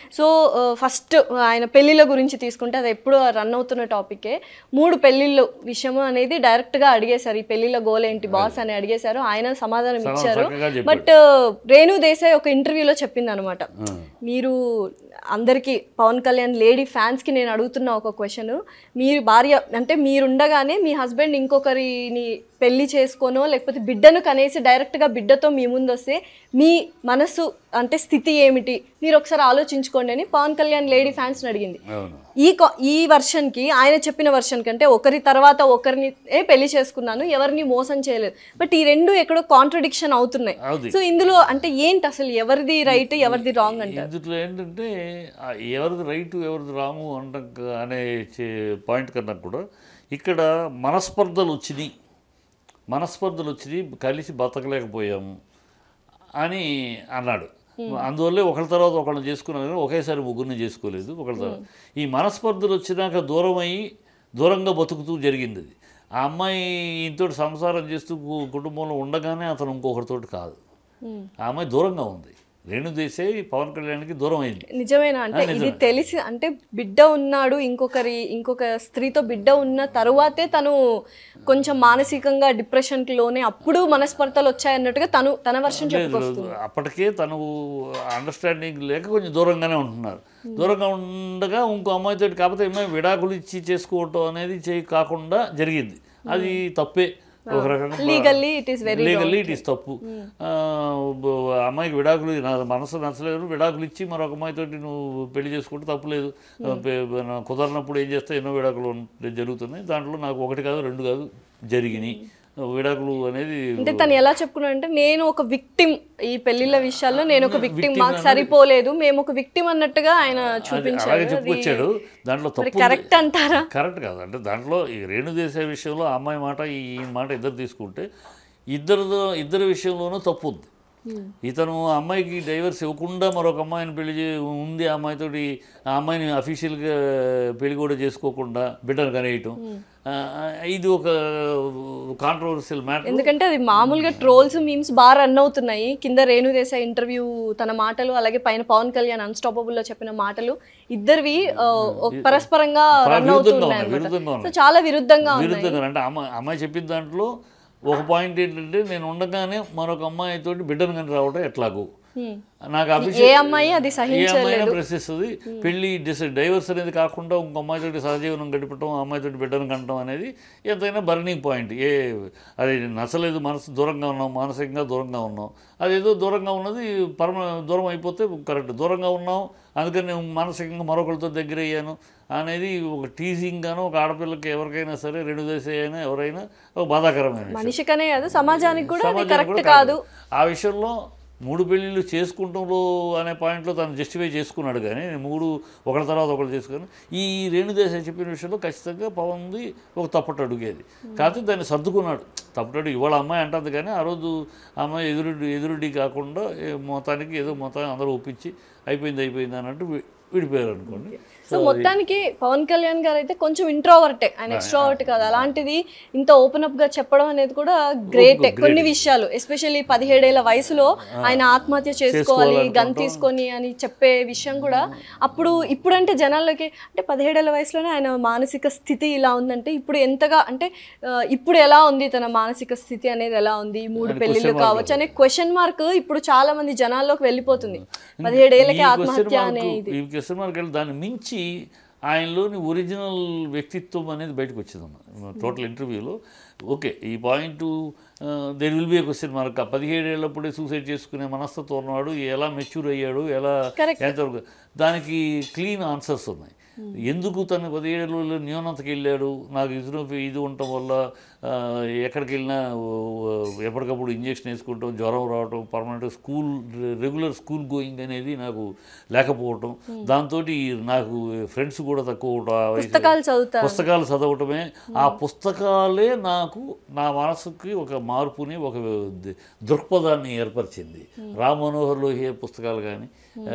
So first ఆయన పెళ్ళిళ్ళ గురించి తీసుకుంటే అది ఎప్పుడు రన్ అవుతున్న టాపికే మూడు పెళ్ళిళ్ళు విషయం అనేది డైరెక్ట్గా అడిగేశారు ఈ పెళ్ళిళ్ళ గోల్ ఏంటి బాస్ అని అడిగేశారు ఆయన సమాధానం ఇచ్చారు చక్కగా చెప్పాడు. బట్ రేణు దేశాయ్ ఒక ఇంటర్వ్యూలో చెప్పింది అనమాట మీరు అందరికీ పవన్ కళ్యాణ్ లేడీ ఫ్యాన్స్కి నేను అడుగుతున్న ఒక క్వశ్చన్ మీరు భార్య అంటే మీరుండగానే మీ హస్బెండ్ ఇంకొకరిని పెళ్లి చేసుకోనో లేకపోతే బిడ్డను కనేసి డైరెక్ట్గా బిడ్డతో మీ ముందు వస్తే మీ మనసు అంటే స్థితి ఏమిటి మీరు ఒకసారి ఆలోచించుకోండి అని పవన్ కళ్యాణ్ లేడీ ఫ్యాన్స్ని అడిగింది అవును ఈ కా- ఈ వర్షన్కి ఆయన చెప్పిన వర్షన్ కంటే ఒకరి తర్వాత ఒకరిని ఏ పెళ్లి చేసుకున్నాను ఎవరిని మోసం చేయలేదు బట్ ఈ రెండు ఎక్కడో కాంట్రడిక్షన్ అవుతున్నాయి అవుది సో ఇందులో అంటే ఏంటి అసలు ఎవరిది రైట్ ఎవరిది రాంగ్ అంటారు ఇందులో ఏంటంటే ఆ ఎవరిది రైట్ ఎవరిది రాంగు అంట అనే చే- పాయింట్ కన్నా కూడా ఇక్కడ మనస్పర్ధలు వచ్చినాయి మనస్పర్ధలు వచ్చినాయి కలిసి బతకలేకపోయాము అని అన్నాడు అందువల్లే ఒకళ్ళ తర్వాత ఒకళ్ళని చేసుకున్నాను కానీ ఒకేసారి ముగ్గురిని చేసుకోలేదు ఒకళ్ళ తర్వాత ఈ మనస్పర్ధలు వచ్చినాక దూరం అయ్యి దూరంగా బతుకుతూ జరిగింది అది ఆ అమ్మాయి ఇంతటి సంసారం చేస్తూ కు- కుటుంబంలో ఉండగానే అతను ఇంకొకరితోటి కాదు ఆ అమ్మాయి దూరంగా ఉంది రేణు దేశాయ్ పవన్ కళ్యాణ్కి దూరం అయింది నిజమేనా అంటే ఇది తెలిసి అంటే బిడ్డ ఉన్నాడు ఇంకొకరి ఇంకొక స్త్రీతో బిడ్డ ఉన్న తరువాతే తను కొంచెం మానసికంగా డిప్రెషన్కి లోనే అప్పుడు మనస్పర్ధలు వచ్చాయన్నట్టుగా తను తన వర్షం చెప్పుకొస్తుంది అప్పటికే తను అండర్స్టాండింగ్ లేక కొంచెం దూరంగానే ఉంటున్నారు దూరంగా ఉండగా ఇంకో అమ్మాయితో కాకపోతే అమ్మాయి విడాకులు ఇచ్చి చేసుకోవటం అనేది చేయి కాకుండా జరిగింది అది తప్పే ఒక రకంగా legally it is very legally it is తప్పు ఆ, బ- అమ్మాయికి విడాకులు నా మనసు నచ్చలేదు విడాకులు ఇచ్చి మరొక అమ్మాయితోటి నువ్వు పెళ్లి చేసుకుంటే తప్పులేదు పె- పె- కుదరనప్పుడు ఏం చేస్తే ఎన్నో విడాకులు ఉం- జరుగుతున్నాయి దాంట్లో నాకు ఒకటి కాదు రెండు కాదు జరిగినాయి విడాకులు అనేది అంటే తను ఎలా చెప్పుకున్నాడు అంటే నేను ఒక విక్టిమ్ ఈ పెళ్లిళ్ళ విషయాల్లో నేను ఒక విక్టిమ్ మాకు సరిపోలేదు మేము ఒక విక్టిమ్ అన్నట్టుగా ఆయన అది చూపించారు అలాగే చెప్పుకొచ్చాడు దాంట్లో మరి తప్పు కరెక్ట్ అంటారా కరెక్ట్ కాదు అంటే దాంట్లో ఈ రేణు దేశాయ్ విషయంలో ఆ అమ్మాయి మాట ఈ ఈ మాట ఇద్దరు తీసుకుంటే ఇద్దరు ఇద్దరి విషయంలోనూ తప్పు ఉంది ఇతను ఆ అమ్మాయికి డైవర్స్ ఇవ్వకుండా మరొక అమ్మాయిని పెళ్లి చే ఉంది ఆ అమ్మాయితోటి ఆ అమ్మాయిని అఫీషియల్గా పెళ్లి కూడా చేసుకోకుండా బిడ్డను కనేయటం ఆ, ఇది ఒక కాంట్రవర్షియల్ మ్యాటర్ ఎందుకంటే అది మామూలుగా ట్రోల్స్ మీమ్స్ బాగా రన్ అవుతున్నాయి కింద రేణు దేశాయ్ ఇంటర్వ్యూ తన మాటలు అలాగే పైన పవన్ కళ్యాణ్ అన్స్టాపబుల్ లో చెప్పిన మాటలు ఇద్దరివి ఆ, ఒక పరస్పరంగా రన్ విరుద్ధంగా అవుతున్నాయి ఉన్నాయి విరుద్ధంగా సో ఉన్నాయి చాలా విరుద్ధంగా ఉన్నాయి విరుద్ధంగా అంటే అమ్మాయి అమ్మాయి చెప్పిన దాంట్లో ఒక పాయింట్ ఏంటంటే నేను ఉండగానే మరొక అమ్మాయితోటి బిడ్డను కానీ రావడం ఎట్లాగూ Hmm. నాకు ఏ అభిషేక్ అమ్మాయి అది ఏ సహించలేదు అమ్మాయినా ప్రశ్నిస్తుంది పెళ్లి డిస్ డైవర్స్ అనేది కాకుండా ఇంకో అమ్మాయితోటి సహజీవనం గడిపటం ఆ అమ్మాయితోటి బిడ్డను కనటం అనేది ఎంతైనా బర్నింగ్ పాయింట్ ఏ అది నచ్చలేదు మనసు దూరంగా ఉన్నాం మానసికంగా దూరంగా ఉన్నాం అదేదో దూరంగా ఉన్నది పరమ దూరం అయిపోతే కరెక్ట్ దూరంగా ఉన్నాం అందుకని నేను మానసికంగా మరొకరితో దగ్గర అయ్యాను అనేది ఒక టీజింగ్ గాను ఒక ఆడపిల్లకి ఎవరికైనా సరే రెండు దేశ అయినా ఎవరైనా ఒక బాధాకరమైన విషయం. మనిషికనే కాదు సమాజానికి కూడా అది సమాజానికి కరెక్ట్ కూడా కాదు ఆ విషయంలో మూడు పెళ్ళిళ్ళు చేసుకుంటంలో అనే పాయింట్లో తను జస్టిఫై చేసుకున్నాడు కానీ మూడు ఒకరి తర్వాత ఒకరు చేసుకుని ఈ రేణుదేశం చెప్పిన విషయంలో ఖచ్చితంగా పవన్ది ఒక తప్పట అడుగేది కాకపోతే దాన్ని సర్దుకున్నాడు తప్పటడు ఇవాళ అమ్మాయి అంటుంది కానీ ఆ రోజు ఆ అమ్మాయి ఎదురుడి ఎదురుడి కాకుండా ఏ మొత్తానికి ఏదో మొత్తాన్ని అందరూ ఒప్పించి అయిపోయింది అయిపోయింది అన్నట్టు వి- విడిపోయారు అనుకోండి సో మొత్తానికి పవన్ కళ్యాణ్ గారు అయితే కొంచెం ఇంట్రోవర్టే ఆయన ఎక్స్ట్రావర్ట్ కాదు అలాంటిది ఇంత ఓపెన్ అప్ గా చెప్పడం అనేది కూడా గ్రేటే కొన్ని విషయాలు ఎస్పెషల్లీ పదిహేడేళ్ల వయసులో ఆయన ఆత్మహత్య చేసుకోవాలి గన్ తీసుకొని అని చెప్పే విషయం కూడా అప్పుడు ఇప్పుడంటే జనాల్లోకి అంటే పదిహేడేళ్ల వయసులోనే ఆయన మానసిక స్థితి ఇలా ఉందంటే ఇప్పుడు ఎంతగా అంటే ఆ, ఇప్పుడు ఎలా ఉంది తన మానసిక స్థితి అనేది ఎలా ఉంది ఈ మూడు పెళ్లిళ్ళు కావచ్చు అనే క్వశ్చన్ మార్క్ ఇప్పుడు చాలా మంది జనాల్లోకి వెళ్ళిపోతుంది పదిహేడేళ్లకి ఈ ఆత్మహత్య క్వశ్చన్ అనే మార్క్ ఈ క్వశ్చన్ మార్క్ వెళ్ళి దాన్ని మించి ఆయనలోని ఒరిజినల్ వ్యక్తిత్వం అనేది బయటకు వచ్చిందన్న టోటల్ ఇంటర్వ్యూలో ఓకే ఈ point there will be a question mark ఆ పదిహేడేళ్ళప్పుడే సూసైడ్ చేసుకునే మనస్తత్వం ఉన్నవాడు ఎలా మెచ్యూర్ అయ్యాడు ఎలా Correct. ఎంతవరకు దానికి క్లీన్ ఆన్సర్స్ ఉన్నాయి ఎందుకు తను పదిహేడులో న్యూనతకి వెళ్ళాడు నాకు ఇదిలో ఇది ఉండటం వల్ల ఆ, ఎక్కడికి వెళ్ళినా ఓ, ఓ, ఎప్పటికప్పుడు ఇంజక్షన్ వేసుకుంటాం జ్వరం రావటం permanent school regular school going అనేది నాకు లేకపోవటం దాంతో నాకు ఫ్రెండ్స్ కూడా తక్కువ అవటం ఆ వయసులో. పుస్తకాలు చదువుతారు పుస్తకాలు చదవటమే ఆ పుస్తకాలే నాకు నా మనసుకి ఒక మార్పుని ఒక ద- దృక్పథాన్ని ఏర్పరిచింది రామ్ మనోహర్ లోహియ పుస్తకాలు కానీ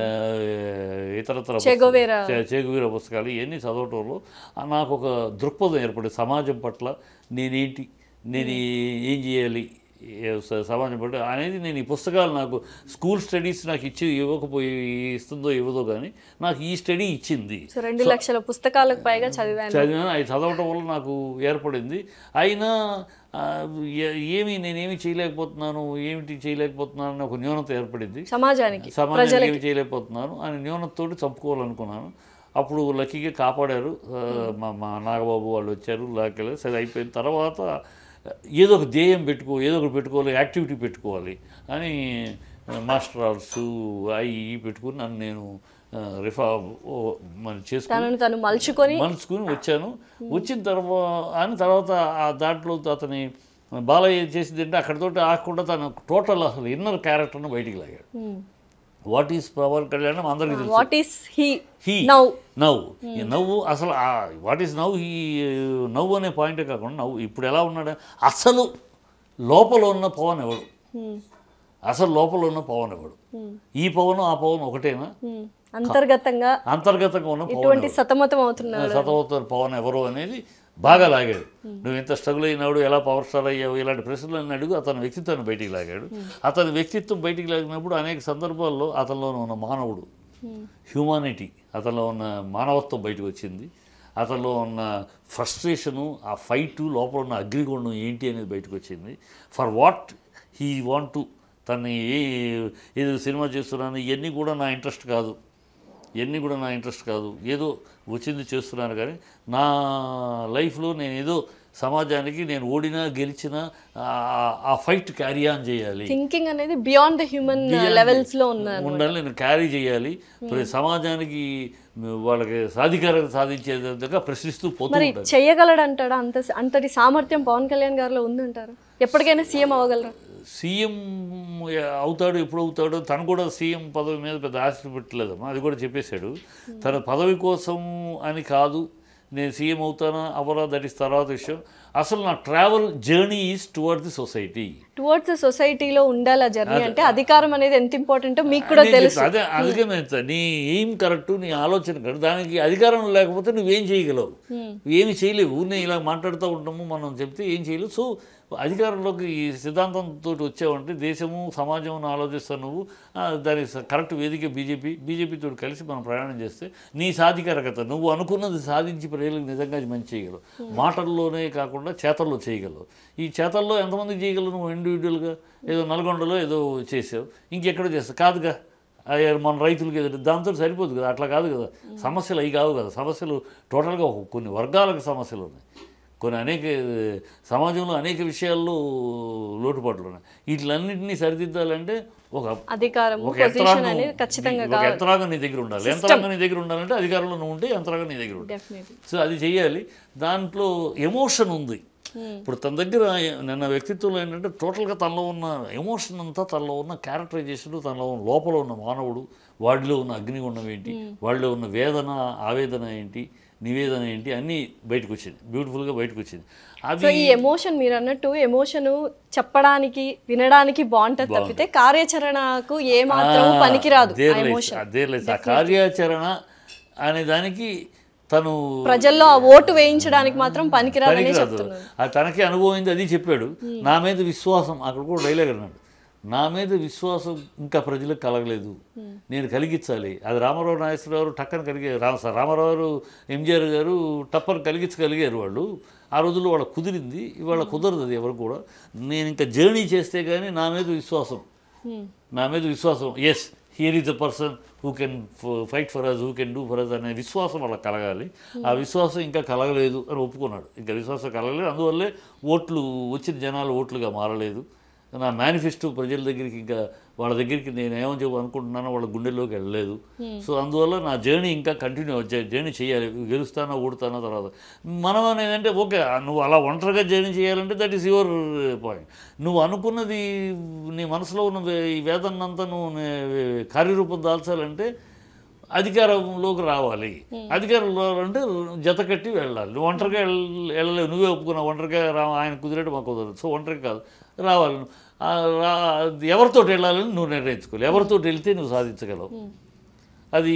ఇతరతర చెగోవేరా. చేగువీర పుస్తకాలు ఇవన్నీ చదవటంలో ఆ నాకు ఒక దృక్పథం ఏర్పడింది సమాజం పట్ల నేనేంటి నేను ఏం చేయాలి ఏ స- సమాజం బట్టి అనేది నేను ఈ పుస్తకాలు నాకు స్కూల్ స్టడీస్ నాకు ఇచ్చి ఇవ్వకపోయి ఇస్తుందో ఇవ్వదో కానీ నాకు ఈ స్టడీ ఇచ్చింది సో రెండు లక్షల పుస్తకాలకు పైగా చదివాను చదివాను అవి చదవటం వల్ల నాకు ఏర్పడింది అయినా ఆ, ఏ- ఏమి నేనేమి చేయలేకపోతున్నాను ఏమిటి చేయలేకపోతున్నాను అని ఒక న్యూనత ఏర్పడింది సమాజానికి సమాజానికి ఏమి చేయలేకపోతున్నాను అని న్యూనతతోటి చంపుకోవాలనుకున్నాను అప్పుడు లక్కీగా కాపాడారు ఆ, మా మా నాగబాబు వాళ్ళు వచ్చారు లాకెళ్ళి సరే అయిపోయిన తర్వాత ఏదో ఒక ధ్యేయం పెట్టుకో ఏదో ఒకటి పెట్టుకోవాలి యాక్టివిటీ పెట్టుకోవాలి అని మాస్టర్ ఆర్ట్స్ అవి ఇవి పెట్టుకుని నన్ను నేను రిఫా మన చేసుకుని తనను తను మలుచుకొని మలుచుకుని వచ్చాను వచ్చిన తర్వాత అని తర్వాత ఆ దాంట్లో అతని బాలయ్య చేసింది అంటే అక్కడితోటి ఆకుండా తన టోటల్ అసలు ఇన్నర్ క్యారెక్టర్ను బయటికి లాగాడు వాట్ ఈస్ పవన్ కళ్యాణ్ అందరికీ తెలుసు what is he he now నవ్వు ఈ నవ్వు అసలు వాట్ ఈస్ నవ్వు ఈ నవ్వు అనే పాయింటే కాకుండా నవ్వు ఇప్పుడు ఎలా ఉన్నాడు అసలు లోపల ఉన్న పవన్ ఎవడు అసలు లోపల ఉన్న పవన్ ఎవడు ఈ పవన్ ఆ పవన్ ఒకటేనా అంతర్గతంగా అంతర్గతంగా ఉన్న పవన్ ఇటువంటి సతమతం అవుతున్నారు సతవతారు పవన్ ఎవరు అనేది బాగా లాగాడు నువ్వు ఇంత స్ట్రగుల్ అయినాడు ఎలా పవర్ స్టార్ అయ్యావు ఇలాంటి ప్రశ్నలను అడుగు అతని వ్యక్తిత్వాన్ని బయటికి లాగాడు అతని వ్యక్తిత్వం బయటికి లాగినప్పుడు అనేక సందర్భాల్లో అతనిలో ఉన్న మానవుడు హ్యూమానిటీ అతనిలో ఉన్న మానవత్వం బయటకు వచ్చింది అతనిలో ఉన్న ఫ్రస్ట్రేషను ఆ ఫైటు లోపల ఉన్న అగ్నిగుండం ఏంటి అనేది బయటకు వచ్చింది for what he want to తను ఏ ఏదో సినిమా చేస్తున్నాను ఇవన్నీ కూడా నా ఇంట్రెస్ట్ కాదు ఇవన్నీ కూడా నా ఇంట్రెస్ట్ కాదు ఏదో వచ్చింది చేస్తున్నాను కానీ నా లైఫ్లో నేను ఏదో సమాజానికి నేను ఓడినా గెలిచినా ఆ- ఆ ఫైట్ క్యారీ ఆన్ చేయాలి థింకింగ్ అనేది బియాండ్ ద హ్యూమన్ లెవెల్స్ లో ఉన్నారు ఉండాలి నేను క్యారీ చేయాలి ప్రతి సమాజానికి వాళ్ళకి సాధికారత సాధించేదిగా ప్రశ్నిస్తూ పోతూ మరి ఉంటాను చెయ్యగలడంటాడా అంత అంతటి సామర్థ్యం పవన్ కళ్యాణ్ గారిలో ఉందంటారు ఎప్పటికైనా సీఎం అవ్వగలరా సీఎం అవుతాడు ఎప్పుడు అవుతాడు తను కూడా సీఎం పదవి మీద పెద్ద ఆశ పెట్టలేదమ్మా అది కూడా చెప్పేశాడు తన పదవి కోసం అని కాదు నేను సీఎం అవుతానా అవరా దట్ ఇస్ తర్వాత విషయం అసలు నా travel journey is toward the society towards సొసైటీలో ఉండాలి ఆ జర్నీ అంటే అధికారం అనేది ఎంత ఇంపార్టెంటో మీకు కూడా తెలుసు అదే అందుకే నేను చెప్తా. నీ ఎయిమ్ కరెక్ట్ నీ ఆలోచన కరెక్ట్ దానికి అధికారం లేకపోతే నువ్వేం చేయగలవు ఏమి చేయలేవు నేను ఇలా మాట్లాడుతూ ఉంటాము మనం చెప్తే ఏం చేయలేవు సో అధికారంలోకి ఈ సిద్ధాంతంతో వచ్చావంటే దేశము సమాజం ఆలోచిస్తావు నువ్వు ఆ, దానికి స- కరెక్ట్ వేదిక బీజేపీ బీజేపీతో కలిసి మనం ప్రయాణం చేస్తే నీ సాధికారకత నువ్వు అనుకున్నది సాధించి ప్రజలకు నిజంగా అది మంచి చేయగలవు మాటల్లోనే కాకుండా చేతల్లో చేయగలవు ఈ చేతల్లో ఎంతమందికి చేయగలవు నువ్వు ఇండివిజువల్గా ఏదో నల్గొండలో ఏదో చేసావు ఇంకెక్కడో చేస్తావు కాదుగా అయ్యా మన రైతులకి ఎదురు దాంతో సరిపోదు కదా అట్లా కాదు కదా సమస్యలు అవి కావు కదా సమస్యలు టోటల్గా ఒక కొన్ని వర్గాలకు సమస్యలు ఉన్నాయి కొన్ని అనేక సమాజంలో అనేక విషయాల్లో లోటుపాట్లు ఉన్నాయి వీటిలన్నింటినీ సరిదిద్దాలంటే ఒక అధికారం ఒక పొజిషన్ యంత్రాంగం అనేది ఖచ్చితంగా ఒక యంత్రాంగం నీ దగ్గర ఉండాలి యంత్రాంగం నీ దగ్గర ఉండాలంటే అధికారంలో నువ్వు ఉంటే యంత్రాంగం నీ దగ్గర ఉండాలి డెఫినెట్లీ సో అది చేయాలి దాంట్లో ఎమోషన్ ఉంది ఇప్పుడు తన దగ్గర నిన్న వ్యక్తిత్వంలో ఏంటంటే టోటల్గా తనలో ఉన్న ఎమోషన్ అంతా తనలో ఉన్న క్యారెక్టరైజేషన్ తనలో ఉన్న లోపల ఉన్న మానవుడు వాడిలో ఉన్న అగ్నిగుండం ఏంటి వాడిలో ఉన్న వేదన ఆవేదన ఏంటి నివేదన ఏంటి అన్నీ బయటకు వచ్చింది బ్యూటిఫుల్గా బయటకు వచ్చింది సో అది ఈ ఎమోషన్ మీరు అన్నట్టు ఎమోషన్ చెప్పడానికి వినడానికి బాగుంటది తప్పితే కార్యాచరణకు ఏ మాత్రం పనికిరాదు అదే ఆ లేదు ఎమోషన్ అదే లేదు ఆ కార్యాచరణ అనే దానికి తను ప్రజల్లో ఆ ఓటు వేయించడానికి మాత్రం పనికిరాదని పనికిరాదు చెప్తున్నారు అది తనకి అనుభవమైంది అది చెప్పాడు నా మీద విశ్వాసం అక్కడ కూడా డైలాగ్ అన్నాడు నా మీద విశ్వాసం ఇంకా ప్రజలకు కలగలేదు నేను కలిగించాలి అది రామారావు నాగేశ్వరరావు టక్కన కలిగే రామ రామారావు గారు ఎంజిఆర్ గారు టప్పని కలిగించగలిగారు వాళ్ళు ఆ రోజుల్లో వాళ్ళకి కుదిరింది ఇవాళ కుదరదు అది ఎవరు కూడా నేను ఇంకా జర్నీ చేస్తే కానీ నా మీద విశ్వాసం నా మీద విశ్వాసం yes here is the person who can fight for us who can do for us అనే విశ్వాసం వాళ్ళకి కలగాలి ఆ విశ్వాసం ఇంకా కలగలేదు అని ఒప్పుకున్నాడు ఇంకా విశ్వాసం కలగలేదు అందువల్లే ఓట్లు వచ్చిన జనాలు ఓట్లుగా మారలేదు నా మేనిఫెస్టో ప్రజల దగ్గరికి ఇంకా వాళ్ళ దగ్గరికి నేను ఏమని చెప్పు అనుకుంటున్నానో వాళ్ళ గుండెల్లోకి వెళ్ళలేదు సో అందువల్ల నా జర్నీ ఇంకా కంటిన్యూ జర్నీ చేయాలి గెలుస్తానో ఓడుతానో తర్వాత మనం అనేది అంటే ఓకే నువ్వు అలా ఒంటరిగా జర్నీ చేయాలంటే దట్ ఈస్ యువర్ పాయింట్ నువ్వు అనుకున్నది నీ మనసులో ఉన్న వే- ఈ వేదనంతా నువ్వు నే- కార్యరూపం దాల్చాలంటే అధికారంలోకి రావాలి అధికారంలో అంటే జత కట్టి వెళ్ళాలి నువ్వు ఒంటరిగా వెళ్ళ- వెళ్ళలేవు నువ్వే ఒప్పుకున్నావు ఒంటరిగా రా ఆయన కుదిరేట్టు మాకు కుదరదు సో ఒంటరిగా కాదు రావాలి ఆ రా ఎవరితో వెళ్ళాలని నువ్వు నిర్ణయించుకోవాలి ఎవరితో వెళ్తే నువ్వు సాధించగలవు అది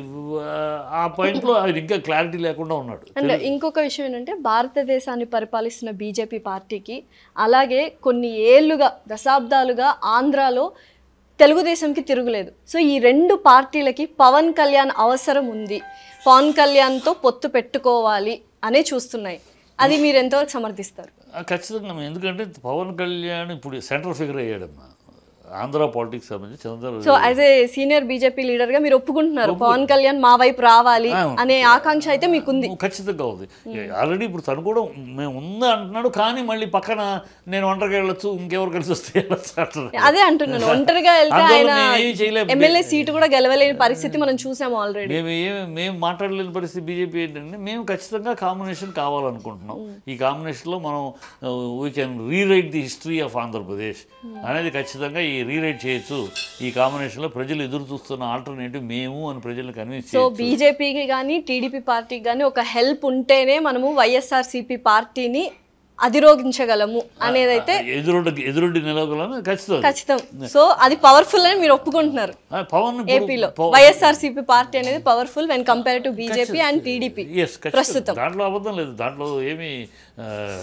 ఆ, ఆ పాయింట్లో ఆయన ఇంకా క్లారిటీ లేకుండా ఉన్నాడు అండ్ ఇంకొక విషయం ఏంటంటే భారతదేశాన్ని పరిపాలిస్తున్న బీజేపీ పార్టీకి అలాగే కొన్ని ఏళ్లుగా దశాబ్దాలుగా ఆంధ్రాలో తెలుగుదేశంకి తిరుగులేదు సో ఈ రెండు పార్టీలకి పవన్ కళ్యాణ్ అవసరం ఉంది పవన్ కళ్యాణ్తో పొత్తు పెట్టుకోవాలి అనే చూస్తున్నాయి అది మీరు ఎంతవరకు సమర్థిస్తారు ఆ, ఖచ్చితంగా మేము ఎందుకంటే పవన్ కళ్యాణ్ ఇప్పుడు సెంట్రల్ ఫిగర్ అయ్యాడమ్మా ఆంధ్ర పాలిటిక్స్ సంబంధించి Chandra so as a senior BJP leader గా మీరు ఒప్పుకుంటున్నారు పవన్ కళ్యాణ్ మా వైపు రావాలి అనే ఆకాంక్ష అయితే మీకుంది ఖచ్చితంగా ఉంది ఆల్రెడీ ఇప్పుడు తను కూడా మేము ఉందా అంటున్నాడు కానీ మళ్ళీ పక్కన నేను ఒంటరిగా వెళ్ళొచ్చు ఇంకెవరు కలిసి వస్తే వెళ్ళొచ్చు అంటున్నాడు అదే అంటున్నాను ఒంటరిగా వెళ్తే అందువల్ల ఆయన మేమేం చేయలేం. ఎమ్మెల్యే సీటు కూడా గెలవలేని పరిస్థితి మనం చూసాము ఆల్రెడీ మేము ఏమి మేము మాట్లాడలేని పరిస్థితి బీజేపీ ఏంటంటే మేము ఖచ్చితంగా కాంబినేషన్ కావాలనుకుంటున్నాం ఈ కాంబినేషన్లో మనం we can rewrite the history of Andhra Pradesh అనేది ఖచ్చితంగా ఈ రీరైట్ చేయొచ్చు ఈ కాంబినేషన్లో ప్రజలు ఎదురు చూస్తున్న ఆల్టర్నేటివ్ మేము అని ప్రజలను కన్విన్స్ సో చేయొచ్చు బీజేపీకి కానీ టీడీపీ పార్టీకి కానీ ఒక హెల్ప్ ఉంటేనే మనము వైఎస్ఆర్సీపీ పార్టీని అధిరోగించగలము అనేదైతే ఎదురొడ్డి ఎదురొడ్డి నిలవగలను ఖచ్చితంగా ఖచ్చితం సో అది పవర్ఫుల్ అని మీరు ఒప్పుకుంటున్నారు ఆ, పవన్ ఇప్పుడు ఏపీలో పవ- వైఎస్ఆర్సీపీ పార్టీ అనేది powerful when compare to BJP and TDP yes ఖచ్చితంగా దాంట్లో అబద్ధం లేదు దాంట్లో ఏమీ ఆ,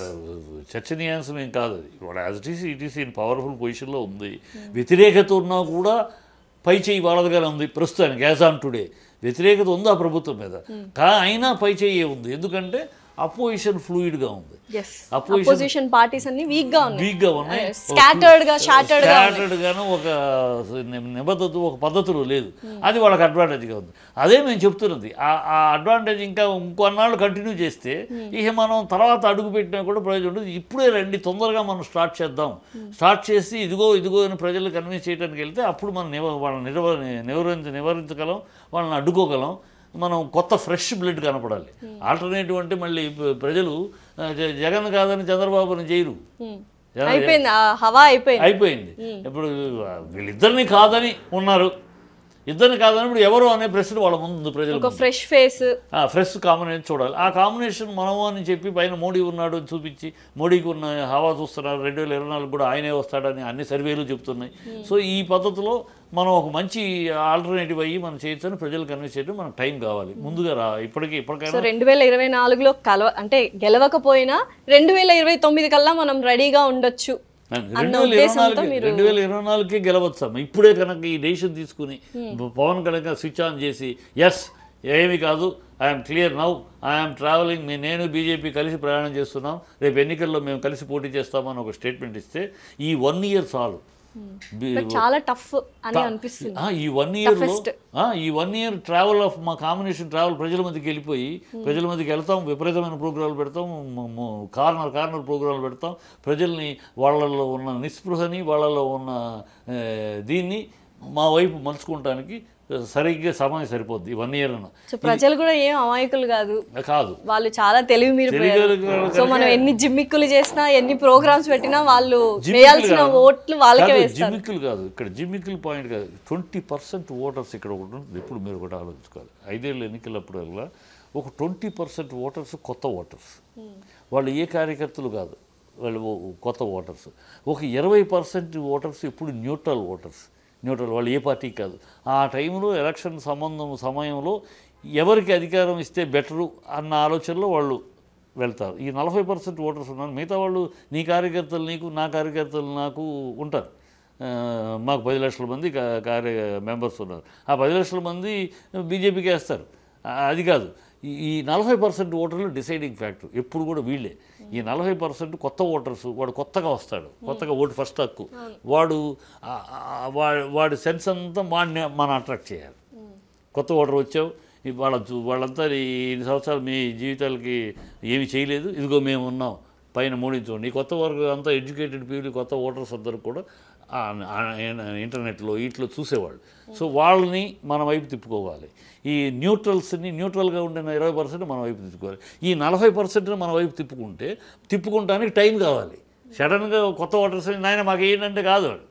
చర్చనీయాంశం ఏం కాదు అది ఇవాళ as it is it is in powerful పొజిషన్లో ఉంది వ్యతిరేకత ఉన్నా కూడా పై చేయి వాళ్ళదిగానే ఉంది ప్రస్తుతానికి యాజ్ ఆన్ టుడే వ్యతిరేకత ఉంది ఆ ప్రభుత్వం మీద కా అయినా పై చేయి ఉంది ఎందుకంటే అపోజిషన్ ఫ్లూయిడ్గా ఉంది ఎస్ Opposition- అపోజిషన్ పార్టీస్ అన్ని వీక్ గా ఉన్నాయి వీక్గా ఉన్నాయి స్కాటర్డ్ గా షాటర్డ్ గా ఉన్నాయి. స్కాటర్డ్ గాను ఒక ని- నిబద్ధత ఒక పద్ధతిలో లేదు అది వాళ్ళకి అడ్వాంటేజ్గా ఉంది అదే మేము చెప్తున్నది ఆ ఆ అడ్వాంటేజ్ ఇంకా ఇంకొన్నాళ్ళు కంటిన్యూ చేస్తే ఇక మనం తర్వాత అడుగు పెట్టినా కూడా ప్రయోజనం ఉండదు ఇప్పుడే రండి తొందరగా మనం స్టార్ట్ చేద్దాం స్టార్ట్ చేసి ఇదిగో ఇదిగో అని ప్రజలు కన్విన్స్ చేయడానికి వెళ్తే అప్పుడు మనం నివ వాళ్ళని నిరవ నివారించ నివారించగలం వాళ్ళని అడ్డుకోగలం మనం కొత్త ఫ్రెష్ బ్లడ్ కనపడాలి ఆల్టర్నేటివ్ అంటే మళ్ళీ ప- ప్రజలు ఆ, జ- జగన్ కాదని చంద్రబాబుని చేయరు Hmm. జగన్- అయిపోయింది ఆ హవా అయిపోయింది అయిపోయింది ఇప్పుడు వీళ్ళిద్దరిని కాదని ఉన్నారు ఇద్దరిని కాదని ఇప్పుడు ఎవరు అనే ప్రశ్న వాళ్ళ ముందు ఉంది ప్రజల ఒక ఫ్రెష్ ఫేస్ ఫ్రెష్ కాంబినేషన్ చూడాలి ఆ కాంబినేషన్ మనము అని చెప్పి పైన మోడీ ఉన్నాడు అని చూపించి మోడీకి ఉన్న హవా చూస్తున్నారు రెండు వేల ఇరవై నాలుగు కూడా ఆయనే వస్తాడని అన్ని సర్వేలు చెప్తున్నాయి సో ఈ పద్ధతిలో మనం ఒక మంచి ఆల్టర్నేటివ్ అయ్యి మనం చేయొచ్చని ప్రజలు కన్విన్స్ చేయడం మనకు టైం కావాలి ముందుగా రా ఇప్పటికీ సో ఇప్పటికైనా రెండు వేల ఇరవై నాలుగులో కలవ అంటే గెలవకపోయినా రెండు వేల ఇరవై తొమ్మిది కల్లా మనం రెడీగా ఉండొచ్చు రెండు వేల ఇరవై నాలుగు రెండు వేల ఇరవై నాలుగుకే గెలవచ్చాము ఇప్పుడే కనుక ఈ డెసిషన్ తీసుకుని పవన్ కనుక స్విచ్ ఆన్ చేసి ఎస్ ఏమి కాదు I'm clear now I'm travelling మీ నేను బీజేపీ కలిసి ప్రయాణం చేస్తున్నాం రేపు ఎన్నికల్లో మేము కలిసి పోటీ చేస్తామని ఒక స్టేట్మెంట్ ఇస్తే ఈ వన్ ఇయర్ చాలు బి- బట్ చాలా టఫ్ అని అనిపిస్తుంది ఆ, ఈ వన్ ఇయర్లో Toughest. ఈ వన్ ఇయర్ ట్రావెల్ ఆఫ్ మా కాంబినేషన్ ట్రావెల్ ప్రజల మధ్యకి వెళ్ళిపోయి ప్రజల మధ్యకి వెళ్తాం విపరీతమైన ప్రోగ్రాలు పెడతాం మ- మ- కార్నర్ కార్నర్ ప్రోగ్రాలు పెడతాం ప్రజల్ని వాళ్ళల్లో ఉన్న నిస్పృహని వాళ్ళలో ఉన్న ఆ, దీన్ని మా వైపు మలుచుకోవటానికి సరిగ్గా సమయం సరిపోద్ది వన్ ఇయర్ అన్న సో ప్రజలు కూడా ఏం అమాయకులు కాదు కాదు వాళ్ళు చాలా తెలివి మీరు తెలివిగల సో మనం ఎన్ని జిమ్మిక్కులు చేసినా ఎన్ని ప్రోగ్రామ్స్ పెట్టినా వాళ్ళు వేయాల్సిన ఓట్లు వాళ్ళకే కాదు, వేస్తారు జిమ్మిక్కులు కాదు ఇక్కడ జిమ్మిక్కులు పాయింట్ కాదు ట్వంటీ పర్సెంట్ ఓటర్స్ ఇక్కడ ఒకటి ఉంటుంది ఇప్పుడు మీరు ఒకటి ఆలోచించుకోవాలి ఐదేళ్ళు ఎన్నికలప్పుడల్లా ఒక ట్వంటీ పర్సెంట్ ఓటర్స్ కొత్త ఓటర్స్ వాళ్ళు ఏ కార్యకర్తలు కాదు వాళ్ళు ఓ- కొత్త ఓటర్స్ ఒక ఇరవై పర్సెంట్ ఓటర్స్ ఇప్పుడు న్యూట్రల్ ఓటర్స్ న్యూట్రల్ వాళ్ళు ఏ పార్టీ కాదు ఆ టైంలో ఎలక్షన్ సంబంధం సమయంలో ఎవరికి అధికారం ఇస్తే బెటరు అన్న ఆలోచనలో వాళ్ళు వెళ్తారు ఈ నలభై పర్సెంట్ ఓటర్స్ ఉన్నారు మిగతా వాళ్ళు నీ కార్యకర్తలు నీకు నా కార్యకర్తలు నాకు ఉంటారు ఆ, మాకు పది లక్షల మంది కా- కార్య మెంబర్స్ ఉన్నారు ఆ పది లక్షల మంది బీజేపీకి వేస్తారు ఆ, అది కాదు ఈ- ఈ నలభై పర్సెంట్ ఓటర్లు డిసైడింగ్ ఫ్యాక్టర్ ఎప్పుడు కూడా వీళ్ళే ఈ నలభై పర్సెంట్ కొత్త ఓటర్స్ వాడు కొత్తగా వస్తాడు కొత్తగా ఓటు ఫస్ట్ హక్కు వాడు ఆ- ఆ- వా- వాడి సెన్స్ అంతా వాడిని మనం అట్రాక్ట్ చేయాలి కొత్త ఓటర్ వచ్చావు ఈ వాళ్ళ చూ- వాళ్ళంతా ఈ ఇన్ని సంవత్సరాలు మీ జీవితాలకి ఏమి చేయలేదు ఇదిగో మేము ఉన్నాం పైన మూడించుకోండి ఈ కొత్త వర్గం అంతా ఎడ్యుకేటెడ్ పీపుల్ కొత్త ఓటర్స్ అందరూ కూడా ఆ- ఆ- ఇంటర్నెట్లో వీటిలో చూసేవాళ్ళు సో వాళ్ళని మన వైపు తిప్పుకోవాలి ఈ న్యూట్రల్స్ని న్యూట్రల్గా ఉండిన ఇరవై పర్సెంట్ మన వైపు తిప్పుకోవాలి ఈ నలభై పర్సెంట్ని మన వైపు తిప్పుకుంటే తిప్పుకుంటానికి టైం కావాలి సడన్గా కొత్త ఓటర్స్ నాయన మాకు ఏంటంటే కాదు వాడు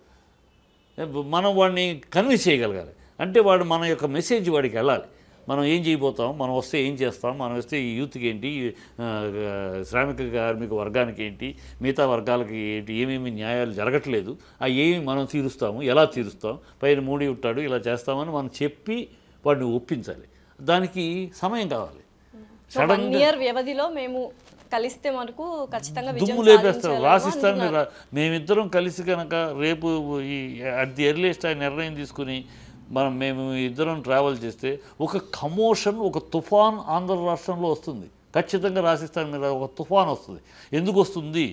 మనం వాడిని కన్విన్స్ చేయగలగాలి అంటే వాడు మన యొక్క మెసేజ్ వాడికి వెళ్ళాలి మనం ఏం చేయబోతాం మనం వస్తే ఏం చేస్తాం మనం వస్తే ఈ యూత్కి ఏంటి ఆ, శ్రామిక కార్మిక వర్గానికి ఏంటి మిగతా వర్గాలకి ఏంటి ఏమేమి న్యాయాలు జరగట్లేదు ఆ ఏమి మనం తీరుస్తాము ఎలా తీరుస్తాం పైన మూడి ఉంటాడు ఇలా చేస్తామని మనం చెప్పి వాడిని ఒప్పించాలి దానికి సమయం కావాలి సో వన్ ఇయర్ వ్యవధిలో మేము కలిస్తే మనకు ఖచ్చితంగా విజయం దుమ్ము లేపేస్తారు సాధించాలని రాసిస్తాను అంటున్నారు. రా- మేమిద్దరం కలిసి కనుక రేపు ఈ అట్ ది ఎర్లియస్ట్ ఆయన నిర్ణయం తీసుకుని మనం మేము ఇద్దరం ట్రావెల్ చేస్తే ఒక కమోషన్ ఒక తుఫాన్ ఆంధ్ర రాష్ట్రంలో వస్తుంది ఖచ్చితంగా రాసిస్తాను మీద ఒక తుఫాన్ వస్తుంది ఎందుకు వస్తుంది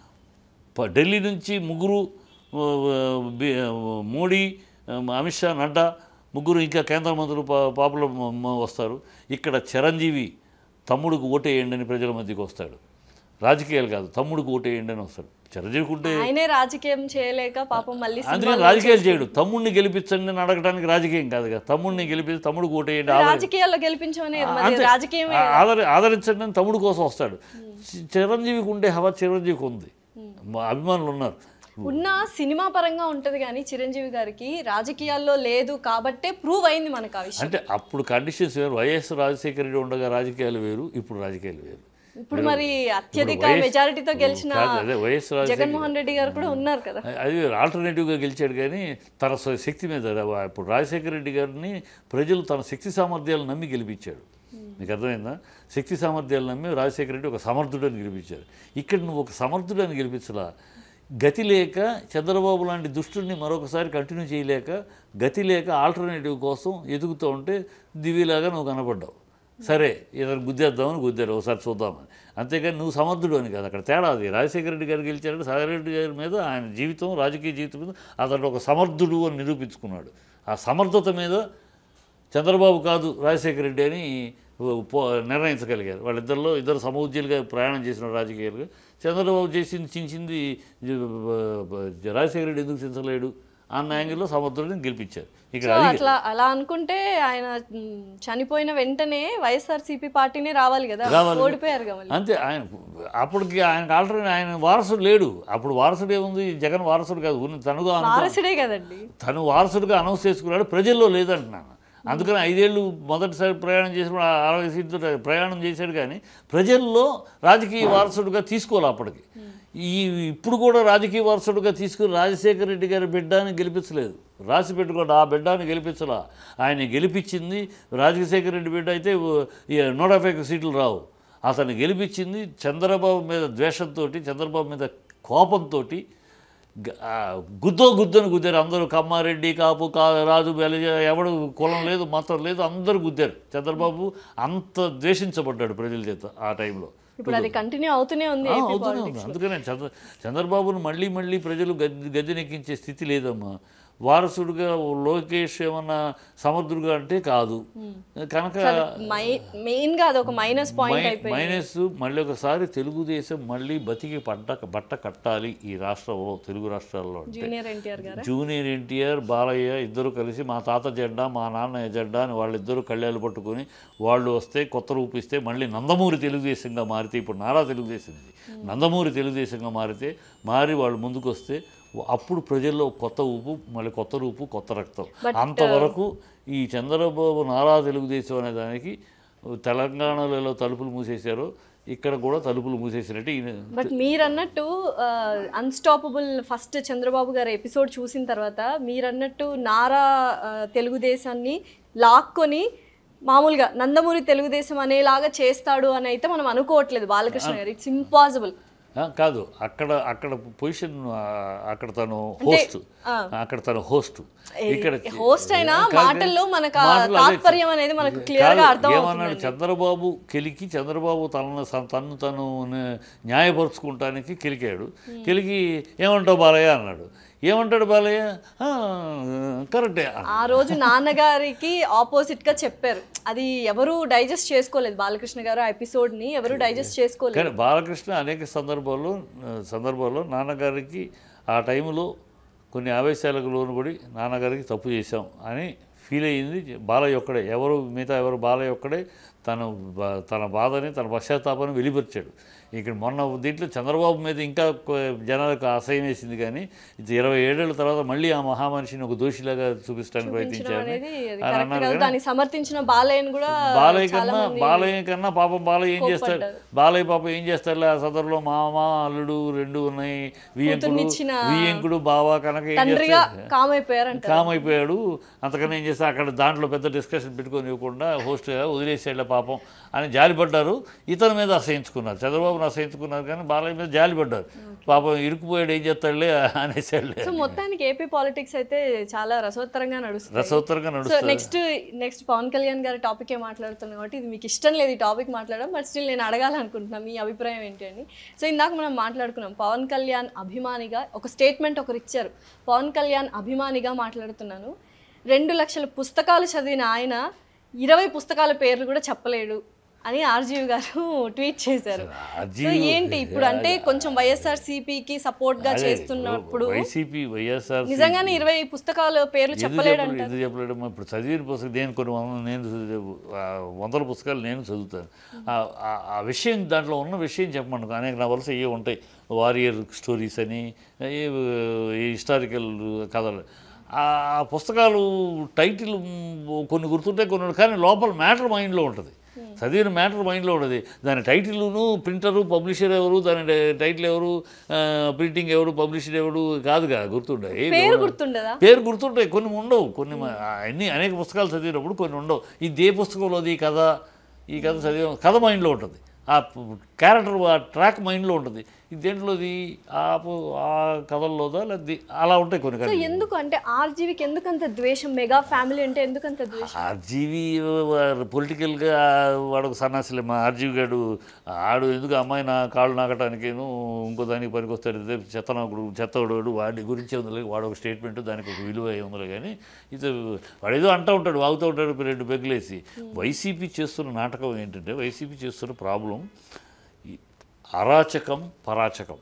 ప- ఢిల్లీ నుంచి ముగ్గురు ఆ, బి- మోడీ ఆ, అమిత్ షా నడ్డా ముగ్గురు ఇంకా కేంద్ర మంత్రులు పా- పాపులర్ మ- మ- వస్తారు ఇక్కడ చిరంజీవి తమ్ముడికి ఓటేయండి అని ప్రజల మధ్యకి వస్తాడు రాజకీయాలు కాదు తమ్ముడికి ఓటేయండి అని వస్తాడు చిరంజీవికి ఉంటే ఆయనే రాజకీయం చేయలేక పాపం మళ్ళీ అందుకని సినిమాలో రాజకీయాలు చేయడు తమ్ముడిని గెలిపించండి అని అడగడానికి రాజకీయం కాదు కదా తమ్ముడిని గెలిపించి తమ్ముడికి ఓటేయండి ఆదరి- రాజకీయాల్లో గెలిపించమని మరి అంతే. రాజకీయమే ఆ- ఆదరి ఆదరించండి అని తమ్ముడు కోసం వస్తాడు చి- చిరంజీవికి ఉండే హవా చిరంజీవికి ఉంది మా అభిమానులు ఉన్నారు ఉన్న సినిమా పరంగా ఉంటది కానీ చిరంజీవి గారికి రాజకీయాల్లో లేదు కాబట్టే ప్రూవ్ అయింది మనకు ఆ విషయం అంటే అప్పుడు కండిషన్స్ వేరు వైఎస్ రాజశేఖర రెడ్డి ఉండగా రాజకీయాలు వేరు ఇప్పుడు రాజకీయాలు వేరు ఇప్పుడు మరి అత్యధిక వైఎస్- మెజారిటీతో గెలిచిన కాదు, అదే వైఎస్ రాజశేఖర జగన్మోహన్ రెడ్డి గారు కూడా ఉన్నారు కదా అది ఆల్టర్నేటివ్గా గెలిచాడు కానీ తన స్వ- శక్తి మీద రా- ఇప్పుడు రాజశేఖర రెడ్డి గారిని ప్రజలు తన శక్తి సామర్థ్యాలు నమ్మి గెలిపించాడు మీకు అర్థమైందా శక్తి సామర్థ్యాలు నమ్మి రాజశేఖర రెడ్డి ఒక సమర్థుడని గెలిపించారు ఇక్కడ నువ్వు ఒక సమర్థుడని గెలిపించలా గతి లేక చంద్రబాబు లాంటి దుష్టుడిని మరొకసారి కంటిన్యూ చేయలేక గతి లేక ఆల్టర్నేటివ్ కోసం ఎదుగుతూ ఉంటే దివిలాగా నువ్వు కనపడ్డావు సరే ఇతను గుద్దేద్దామని గుద్దారు ఒకసారి చూద్దామని అంతేగాని నువ్వు సమర్థుడు అని కాదు అక్కడ తేడా అది రాజశేఖర రెడ్డి గారు గెలిచారంటే సాగర్ రెడ్డి గారి మీద ఆయన జీవితం రాజకీయ జీవితం మీద అతడు ఒక సమర్థుడు అని నిరూపించుకున్నాడు ఆ సమర్థత మీద చంద్రబాబు కాదు రాజశేఖర రెడ్డి అని పో- నిర్ణయించగలిగారు వాళ్ళిద్దరిలో ఇద్దరు సమూజ్యులుగా ప్రయాణం చేసిన రాజకీయాలుగా చంద్రబాబు చేసింది చించింది రాజశేఖర రెడ్డి ఎందుకు చించలేడు అన్న యాంగిల్లో సమర్థుడిని గెలిపించారు ఇక్కడ సో అది అట్లా అలా అనుకుంటే ఆయన మ్, చనిపోయిన వెంటనే వైఎస్ఆర్సీపీ పార్టీనే రావాలి కదా రావాలి. ఓడిపోయారు కదా మళ్ళీ. అంతే ఆయన అప్పటికి ఆయనకు ఆల్రెడీ ఆయన వారసుడు లేడు అప్పుడు వారసుడు ఏముంది జగన్ వారసుడు కాదు ఉన్న తనుగా అనుకో వారసుడే కదండి తను వారసుడిగా అనౌన్స్ చేసుకున్నాడు ప్రజల్లో లేదంటున్నాను అందుకని ఐదేళ్ళు మొదటిసారి ప్రయాణం చేసినప్పుడు ఆ అరవై సీట్లు ప్రయాణం చేశాడు కానీ ప్రజల్లో రాజకీయ వారసుడిగా తీసుకోవాలి అప్పటికి ఈ ఇప్పుడు కూడా రాజకీయ వారసుడిగా తీసుకుని రాజశేఖర రెడ్డి గారి బిడ్డని గెలిపించలేదు రాసి పెట్టుకోండి ఆ బిడ్డని గెలిపించలా ఆయన గెలిపించింది రాజశేఖర రెడ్డి బిడ్డ అయితే ఈ నూట యాభై ఒక్క సీట్లు రావు అతన్ని గెలిపించింది చంద్రబాబు మీద ద్వేషంతో చంద్రబాబు మీద కోపంతో గ- ఆ, గుద్దో గుద్దని గుద్దారు అందరూ కమ్మారెడ్డి కాపు కా రాజు బెలజ ఎవడు కులం లేదు మతం లేదు అందరూ గుద్దారు చంద్రబాబు అంత ద్వేషించబడ్డాడు ప్రజల చేత ఆ టైంలో ఇప్పుడు అది కంటిన్యూ అవుతూనే ఉంది ఆ, ఏపీ అవుతూనే ఉంది అందుకనే చంద్ర చంద్రబాబును మళ్ళీ మళ్ళీ ప్రజలు గద్దె గద్దెనెక్కించే స్థితి లేదమ్మా వారసుడుగా లోకేష్ ఏమన్నా సమర్థుడుగా అంటే కాదు కనుక మై మెయిన్ గా అది ఒక మైనస్ పాయింట్ అయిపోయింది మైనస్ మళ్ళీ ఒకసారి తెలుగుదేశం మళ్ళీ బతికి పడ్డ బట్ట కట్టాలి ఈ రాష్ట్రంలో తెలుగు రాష్ట్రాల్లో అంటే జూనియర్ ఎన్టీఆర్ గారు జూనియర్ ఎన్టీఆర్ బాలయ్య ఇద్దరు కలిసి మా తాత జెండా మా నాన్న జెండా అని వాళ్ళిద్దరూ కళ్యాలు పట్టుకొని వాళ్ళు వస్తే కొత్త రూపిస్తే మళ్ళీ నందమూరి తెలుగుదేశంగా మారితే ఇప్పుడు నారా తెలుగుదేశం ఇది నందమూరి తెలుగుదేశంగా మారితే మారి వాళ్ళు ముందుకు వస్తే అప్పుడు ప్రజల్లో కొత్త ఊపు మళ్ళీ కొత్త రూపు కొత్త రక్తం అంతవరకు ఈ చంద్రబాబు నారా తెలుగుదేశం అనే దానికి తెలంగాణలో తలుపులు మూసేశారో ఇక్కడ కూడా తలుపులు మూసేసినట్టు ఈయన బట్ మీరు అన్నట్టు అన్స్టాపబుల్ ఫస్ట్ చంద్రబాబు గారి ఎపిసోడ్ చూసిన తర్వాత మీరు అన్నట్టు నారా ఆ, తెలుగుదేశాన్ని లాక్కొని మామూలుగా నందమూరి తెలుగుదేశం అనేలాగా చేస్తాడు అని అయితే మనం అనుకోవట్లేదు బాలకృష్ణ గారు ఇట్స్ ఇంపాసిబుల్ ఆ, కాదు అక్కడ అక్కడ పొజిషన్ ఆ, అక్కడ తను హోస్ట్ అక్కడ తను హోస్ట్ ఇక్కడ host అయినా కాదు, మాటల్లో మనకు ఆ మాటలు అదే తాత్పర్యం అనేది మనకు clear గా కాదు, అర్థం ఏమన్నాడు చంద్రబాబు కెలికి చంద్రబాబు తన తన్ను తను న- న్యాయపరుచుకుంటానికి కెలికాడు కెలికి ఏమంటావు బాలయ్య అన్నాడు ఏమంటాడు బాలయ్య "ఆ, కరెక్టే ఆ రోజు నాన్నగారికి ఆపోజిట్ గా చెప్పారు అది ఎవరు డైజెస్ట్ చేసుకోలేదు బాలకృష్ణ గారు ఆ ఎపిసోడ్ ని ఎవరు డైజెస్ట్ చేసుకోలేదు కానీ బాలకృష్ణ అనేక సందర్భాల్లో ఆ, సందర్భాల్లో నాన్నగారికి ఆ టైంలో కొన్ని ఆవేశాలకు లోనుపడి నాన్నగారికి తప్పు చేశాం అని ఫీల్ అయ్యింది బాలయ్య ఒక్కడే ఎవరు మిగతా ఎవరు బాలయ్య ఒక్కడే తను బా- తన బాధని తన పశ్చాత్తాపాన్ని వెలిపరిచాడు ఇక్కడ మొన్న దీంట్లో చంద్రబాబు మీద ఇంకా కొ- జనాలకు అసహ్యం వేసింది కానీ ఇది ఇరవై ఏడేళ్ల తర్వాత మళ్ళీ ఆ మహామనిషిని ఒక దోషిలాగా చూపించడానికి ప్రయత్నించారని అనేది అది అని కరెక్ట్ అన్నారు కాదు కానీ దాన్ని సమర్థించిన బాలయ్యను కూడా బాలయ్య చాలా కన్నా మంది బాలయ్య కన్నా పాపం బాలయ్య ఏం చేస్తాడు కోప్పడ్డారు. బాలయ్య పాపం ఏం చేస్తాడు ఆ సదరులో మామ అల్లుడు రెండు ఉన్నాయి వియంకుడు కూతుర్నిచ్చిన వియంకుడు బావ కనుక ఏం తండ్రిగా చేస్తాడు కామ్ అయిపోయారంట కామ్ అయిపోయాడు అంతకన్నా ఏం చేస్తే అక్కడ దాంట్లో పెద్ద డిస్కషన్ పెట్టుకొని ఇవ్వకుండా హోస్ట్ వదిలేసాడులే పాపం అని జాలిపడ్డారు ఇతని మీద అసహించుకున్నారు చంద్రబాబును అసహించుకున్నారు కానీ బాలయ్య మీద జాలిపడ్డారు పాపం ఇరుక్కుపోయాడు ఏం చేస్తాడులే అనేసాడులే సో మొత్తానికి ఏపీ పాలిటిక్స్ అయితే చాలా రసోత్తరంగా నడుస్తుంది రసోత్తరంగా సో నడుస్తుంది నెక్స్ట్ నెక్స్ట్ పవన్ కళ్యాణ్ గారి టాపిక్ ఏ మాట్లాడుతున్నాం కాబట్టి ఇది మీకు ఇష్టం లేదు ఈ టాపిక్ మాట్లాడడం బట్ స్టిల్ నేను అడగాలనుకుంటున్నాను మీ అభిప్రాయం ఏంటి అని సో ఇందాక మనం మాట్లాడుకున్నాం పవన్ కళ్యాణ్ అభిమానిగా ఒక స్టేట్మెంట్ ఒకరు ఇచ్చారు పవన్ కళ్యాణ్ అభిమానిగా మాట్లాడుతున్నాను రెండు లక్షల పుస్తకాలు చదివిన ఆయన ఇరవై పుస్తకాల పేర్లు కూడా చెప్పలేడు అని ఆర్జీవి గారు ట్వీట్ చేశారు సో ఆర్జీవి- ఏంటి ఇప్పుడు అంటే కొంచెం వైఎస్ఆర్ సిపికి సపోర్ట్ గా చేస్తున్నప్పుడు వైసీపీ వైఎస్ఆర్ నిజంగానే ఇరవై పుస్తకాల పేర్లు ఎందుకు చెప్పలేడంట చెప్పలేదు ఎందుకు చెప్పలేడమ్మా ఇప్పుడు చదివిన పుస్తకం నేను కొన్ని వందల నేను చదివే- ఆ వందల పుస్తకాలు నేను చదువుతాను ఆ- ఆ- ఆ విషయం దాంట్లో ఉన్న విషయం చెప్పమను అనేక నా వలస ఏ ఉంటాయి వారియర్ స్టోరీస్ అని ఏ హిస్టారికల్ కథలు ఆ ఆ పుస్తకాలు టైటిల్ కొన్ని గుర్తుంటాయి కొన్ని ఉండవు. కానీ లోపల మ్యాటర్ మైండ్లో ఉంటుంది చదివిన మ్యాటర్ మైండ్లో ఉంటుంది దాని టైటిల్ను ప్రింటరు పబ్లిషర్ ఎవరు దాని టైటిల్ ఎవరు ప్రింటింగ్ ఎవరు పబ్లిషర్ ఎవరు కాదుగా గుర్తుండే పేరు గుర్తుండదా పేరు గుర్తుంటాయి కొన్ని ఉండవు కొన్ని మ- అన్ని అనేక పుస్తకాలు చదివినప్పుడు కొన్ని ఉండవు ఇది ఏ పుస్తకంలోది ఈ కథ ఈ కథ చదివే కథ మైండ్లో ఉంటుంది ఆ క్యారెక్టర్ ఆ ట్రాక్ మైండ్లో ఉంటుంది ఇది దేంట్లోది ఆ పు- ఆ కథల్లోదా లేదా అలా ఉంటాయి కొన్ని సో కథలు ఎందుకు అంటే ఆర్జీవికి ఎందుకు అంత ద్వేషం మెగా ఫ్యామిలీ అంటే ఎందుకు అంత ద్వేషం ఆర్జీవి పొలిటికల్గా వాడు ఒక సన్నాసిలే మా ఆర్జీవి గారు ఆడు ఎందుకు అమ్మాయి నా కాళ్ళు నాకటానికేను ఇంకో దానికి పనికొస్తాడు ఇదే చెత్తనాకుడు చెత్తవాడు వాడి గురించి ఉందిలే వాడు ఒక స్టేట్మెంట్ దానికి ఒక విలువ ఉందిలే కానీ ఇది వాడు ఏదో అంటూ ఉంటాడు వాగుతూ ఉంటాడు రెండు పెగ్గులేసి వైసీపీ చేస్తున్న నాటకం ఏంటంటే వైసీపీ చేస్తున్న ప్రాబ్లం ఈ అరాచకం పరాచకం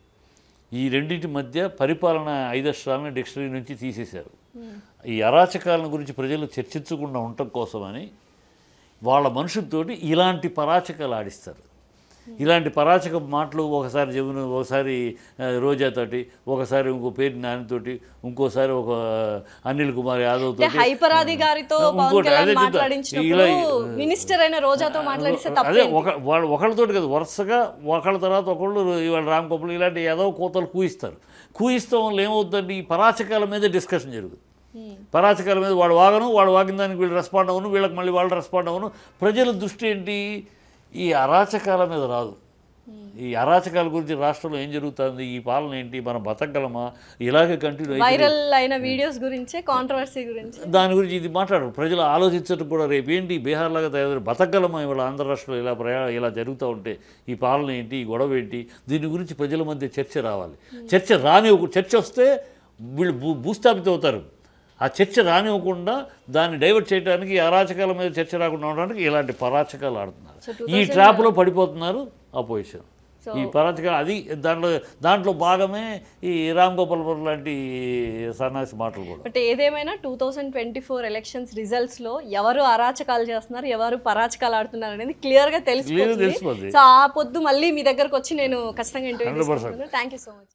ఈ రెండింటి మధ్య పరిపాలన ఐదక్షరాలను డిక్షనరీ నుంచి తీసేశారు ఈ అరాచకాలను గురించి ప్రజలు చర్చించకుండా ఉండటం కోసమని వాళ్ళ మనుషులతోటి ఇలాంటి పరాచకాలు ఆడిస్తారు ఇలాంటి పరాచక మాటలు ఒకసారి జమున ఒకసారి ఆ, రోజాతోటి ఒకసారి ఇంకో పేరు నానితోటి ఇంకోసారి ఒక అనిల్ కుమార్ యాదవ్ అంటే తోటి హైపరాది గారితో పవన్ ఇంకోటి కళ్యాణ్ అదే చెప్తా. మాట్లాడించినప్పుడు ఇలా మినిస్టర్ అయిన రోజాతో మాట్లాడిస్తే అదే తప్పే ఒక వాళ్ళు ఒకళ్ళతోటి కదా వరుసగా ఒకళ్ళ తర్వాత ఒకళ్ళు ఇవాళ రామ్ కపుల్ ఇలాంటి ఏదో కోతలు కూయిస్తారు కూయిస్తాం వల్ల ఏమవుతుందంటే ఈ పరాచకాల మీద డిస్కషన్ జరుగుతుంది పరాచకాల మీద వాడు వాగను వాడు వాగిన దానికి వీళ్ళు రెస్పాండ్ అవ్వను వీళ్ళకి మళ్ళీ వాళ్ళు రెస్పాండ్ అవ్వను ప్రజల దృష్టి ఏంటి ఈ అరాచకాల మీద రాదు ఈ అరాచకాల గురించి రాష్ట్రంలో ఏం జరుగుతుంది ఈ పాలన ఏంటి మనం బతకగలమా ఇలాగే కంటిన్యూ అయితే వైరల్ అయిన వీడియోస్ గురించే కాంట్రవర్సీ గురించి దాని గురించి ఇది మాట్లాడరు ప్రజలు ఆలోచించడం కూడా రేపు ఏంటి బీహార్ లాగా తయారు బతకగలమా ఇవాళ ఆంధ్ర రాష్ట్రంలో ఇలా ప్రయా ఇలా జరుగుతూ ఉంటే ఈ పాలన ఏంటి ఈ గొడవ ఏంటి దీని గురించి ప్రజల మధ్య చర్చ రావాలి చర్చ రానివ్వ చర్చ వస్తే వీళ్ళు భూ భూస్థాపితం అవుతారు ఆ చర్చ రానివ్వకుండా దాన్ని డైవర్ట్ చేయడానికి ఈ అరాచకాల మీద చర్చ రాకుండా ఉండడానికి ఇలాంటి పరాచకాలు ఆడుతున్నారు ఈ ట్రాప్లో పడిపోతున్నారు అపోజిషన్ ఈ పరాచకాలు అది దాంట్లో దాంట్లో భాగమే ఈ రామ్ గోపాల్ వర్మ లాంటి సన్నాసి మాటలు కూడా బట్ ఏదేమైనా two thousand twenty four elections results లో ఎవరు అరాచకాలు చేస్తున్నారు ఎవరు పరాచకాలు ఆడుతున్నారు అనేది క్లియర్ గా క్లియర్ తెలిసిపోతుంది తెలిసిపోద్ది సో ఆ పొద్దు మళ్ళీ మీ దగ్గరకు వచ్చి నేను ఖచ్చితంగా ఇంటర్వ్యూ 100%. తీసుకుంటాను థ్యాంక్ యూ సో మచ్